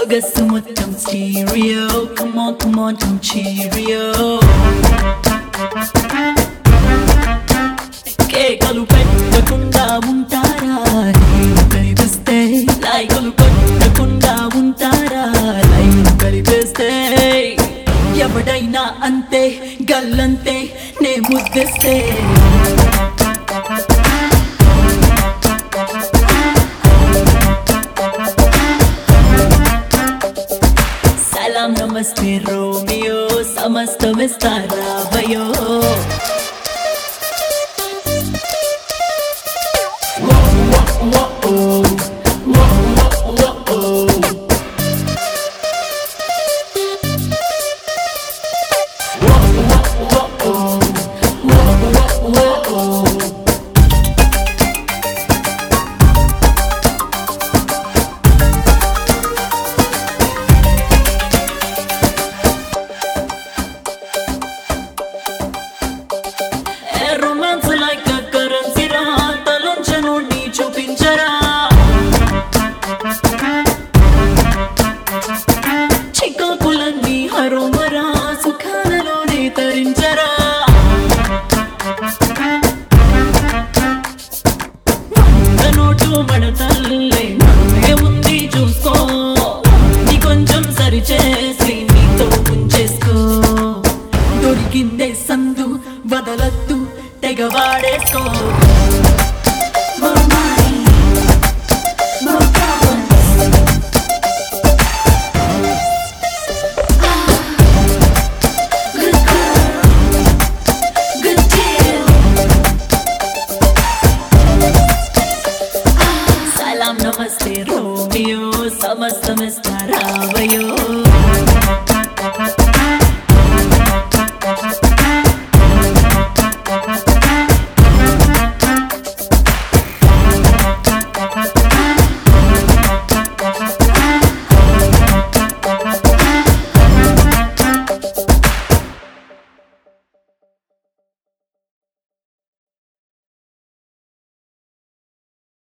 సొగసు మొత్తం stereo come on come on come cheerio కేకలు పెట్టకుండా ఉంటారా లైన్ కనిపిస్తే లైకులు కొట్టకుండా ఉంటారా లైన్ కనిపిస్తే ఎవడైనా అంతే గల్లంతే నే ముద్దిస్తే సలాం నమస్తే రోమియో సమస్తమిస్తారా భయో రొమాన్స్ లైక్ కరెన్సీ రా తలంచను నీ చూపించరా చికాకులన్నీ హరోమరా సుఖాలలోనే తరించరా వంద నోటు మడతల్లే నన్నే ఉంది చూసుకో నీ కొంచెం సరిచేసి నీతో ఉంచేసుకో దొరికిందే సందు వదలద్దు తెగ వాడేసుకో More money, more problems. Good girl, good deal. సలాం నమస్తే రోమియో సమస్తమిస్తారావయో